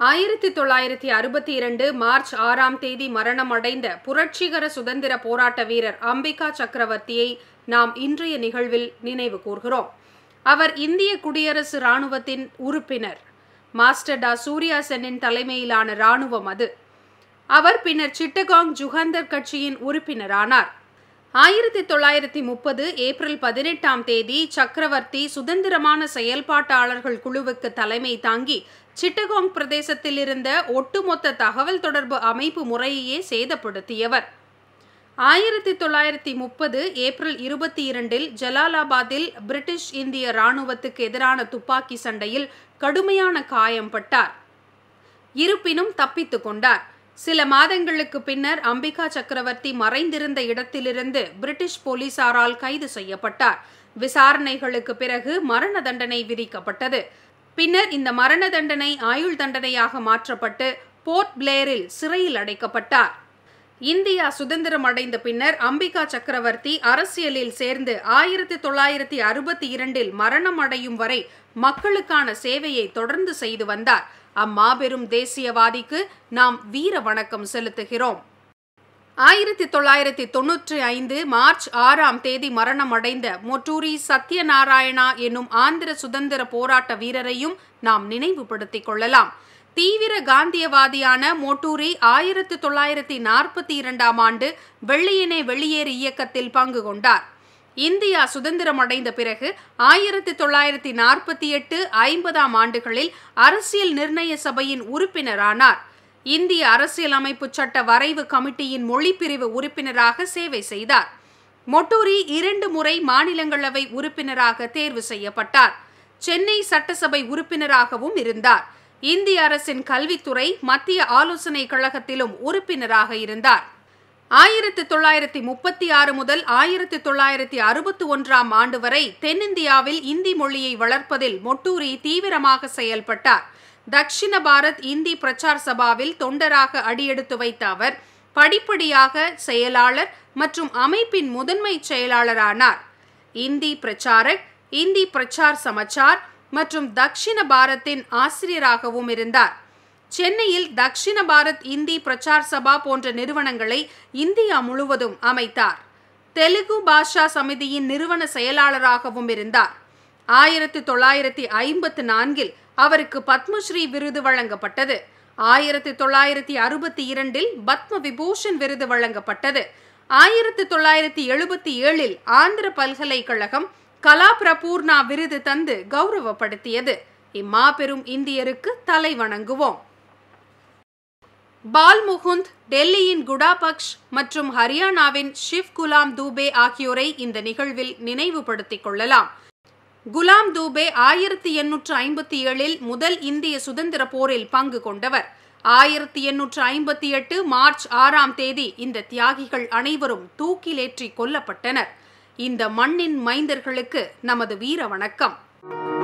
ஆயிரத்தி தொள்ளாயிரத்தி அறுபத்தி இரண்டு மார்ச் ஆறாம் தேதி மரணமடைந்த புரட்சிகர சுதந்திர போராட்ட வீரர் அம்பிகா சக்கரவர்த்தியை நாம் இன்றைய நிகழ்வில் நினைவு கூர்கிறோம் அவர் இந்திய குடியரசு இராணுவத்தின் உறுப்பினர் மாஸ்டர் டா சூர்யா சென்னின் தலைமையிலான இராணுவம் அது அவர் பின்னர் சிட்டகாங் ஜுகந்தர் கட்சியின் உறுப்பினரானார் ஆயிரத்தி தொள்ளாயிரத்தி முப்பது ஏப்ரல் பதினெட்டாம் தேதி சக்கரவர்த்தி சுதந்திரமான செயல்பாட்டாளர்கள் குழுவுக்கு தலைமை தாங்கி சிட்டகாங் பிரதேசத்தில் இருந்த ஒட்டுமொத்த தகவல் தொடர்பு அமைப்பு முறையையே சேதப்படுத்தியவர் ஆயிரத்தி தொள்ளாயிரத்தி முப்பது ஏப்ரல் இருபத்தி இரண்டில் ஜலாலாபாத்தில் பிரிட்டிஷ் இந்திய இராணுவத்துக்கு எதிரான துப்பாக்கி சண்டையில் கடுமையான காயம் பட்டார் இருப்பினும் தப்பித்துக் கொண்டார் சில மாதங்களுக்கு பின்னர் அம்பிகா சக்கரவர்த்தி மறைந்திருந்த இடத்திலிருந்து பிரிட்டிஷ் போலீசாரால் கைது செய்யப்பட்டார் விசாரணைகளுக்கு பிறகு மரண தண்டனை விதிக்கப்பட்டது பின்னர் இந்த மரண தண்டனை ஆயுள் தண்டனையாக மாற்றப்பட்டு போர்ட் பிளேரில் சிறையில் அடைக்கப்பட்டார் இந்தியா சுதந்திரம் அடைந்த பின்னர் அம்பிகா சக்கரவர்த்தி அரசியலில் சேர்ந்து ஆயிரத்தி தொள்ளாயிரத்தி அறுபத்தி இரண்டில் மரணம் அடையும் வரை மக்களுக்கான சேவையை தொடர்ந்து செய்து வந்தார் அம்மாபெரும் தேசியவாதிக்கு நாம் வீர வணக்கம் செலுத்துகிறோம் ஆயிரத்தி தொள்ளாயிரத்தி தொன்னூற்றி ஐந்து மார்ச் ஆறாம் தேதி மரணமடைந்த மொட்டூரி சத்யநாராயணா என்னும் ஆந்திர சுதந்திர போராட்ட வீரரையும் நாம் நினைவுபடுத்திக் கொள்ளலாம் தீவிர காந்தியவாதியான மோட்டூரி ஆயிரத்தி தொள்ளாயிரத்தி நாற்பத்தி இரண்டாம் ஆண்டு வெள்ளையனே வெளியேறு இயக்கத்தில் பங்கு கொண்டார் இந்தியா சுதந்திரம் அடைந்த பிறகு ஆயிரத்தி தொள்ளாயிரத்தி நாற்பத்தி எட்டு ஐம்பதாம் ஆண்டுகளில் அரசியல் நிர்ணய சபையின் உறுப்பினரானார் இந்திய அரசியலமைப்பு சட்ட வரைவு கமிட்டியின் மொழிப்பிரிவு உறுப்பினராக சேவை செய்தார் மொட்டூரி இரண்டு முறை மாநிலங்களவை உறுப்பினராக தேர்வு செய்யப்பட்டார் சென்னை சட்டசபை உறுப்பினராகவும் இருந்தார் இந்திய அரசின் கல்வித்துறை மத்திய ஆலோசனை கழகத்திலும் உறுப்பினராக இருந்தார் ஆயிரத்தி தொள்ளாயிரத்தி முப்பத்தி ஆறு முதல் ஆயிரத்தி தொள்ளாயிரத்தி அறுபத்தி ஒன்றாம் ஆண்டு வரை தென்னிந்தியாவில் இந்தி மொழியை வளர்ப்பதில் மொட்டூரி தீவிரமாக செயல்பட்டார் தக்ஷிண பாரத் இந்தி பிரச்சார் சபாவில் தொண்டராக அடியெடுத்து வைத்த அவர் படிப்படியாக செயலாளர் மற்றும் அமைப்பின் முதன்மை செயலாளரானார் இந்தி பிரச்சாரக் இந்தி பிரச்சார் சமாச்சார் மற்றும் தக்ஷிண பாரத்தின் ஆசிரியராகவும் இருந்தார் சென்னையில் தக்ஷிண பாரத் இந்தி பிரச்சார் சபா போன்ற நிறுவனங்களை இந்தியா முழுவதும் அமைத்தார் தெலுங்கு பாஷா சமிதியின் நிறுவன செயலாளராகவும் இருந்தார் ஆயிரத்தி தொள்ளாயிரத்தி ஐம்பத்து நான்கில் அவருக்கு பத்மஸ்ரீ விருது வழங்கப்பட்டது ஆயிரத்தி தொள்ளாயிரத்தி அறுபத்தி இரண்டில் பத்ம விபூஷன் விருது வழங்கப்பட்டது ஆயிரத்தி தொள்ளாயிரத்தி எழுபத்தி ஏழில் ஆந்திர பல்கலைக்கழகம் கலா பிரபூர்ணா விருது தந்து கௌரவப்படுத்தியது இம்மாபெரும் இந்தியருக்கு தலை வணங்குவோம் பால் முகுந்த் டெல்லியின் குடாபக்ஷ் மற்றும் ஹரியானாவின் ஷிவ் குலாம் தூபே ஆகியோரை இந்த நிகழ்வில் நினைவுபடுத்திக் கொள்ளலாம் குலாம் தூபே ஆயிரத்தி எண்ணூற்று ஐம்பத்தி ஏழில் முதல் இந்திய சுதந்திர போரில் பங்கு கொண்டவர் ஆயிரத்தி எண்ணூற்று ஐம்பத்தி எட்டு மார்ச் ஆறாம் தேதி இந்த தியாகிகள் அனைவரும் தூக்கிலேற்றி கொல்லப்பட்டனர் இந்த மண்ணின் மைந்தர்களுக்கு நமது வீர வணக்கம்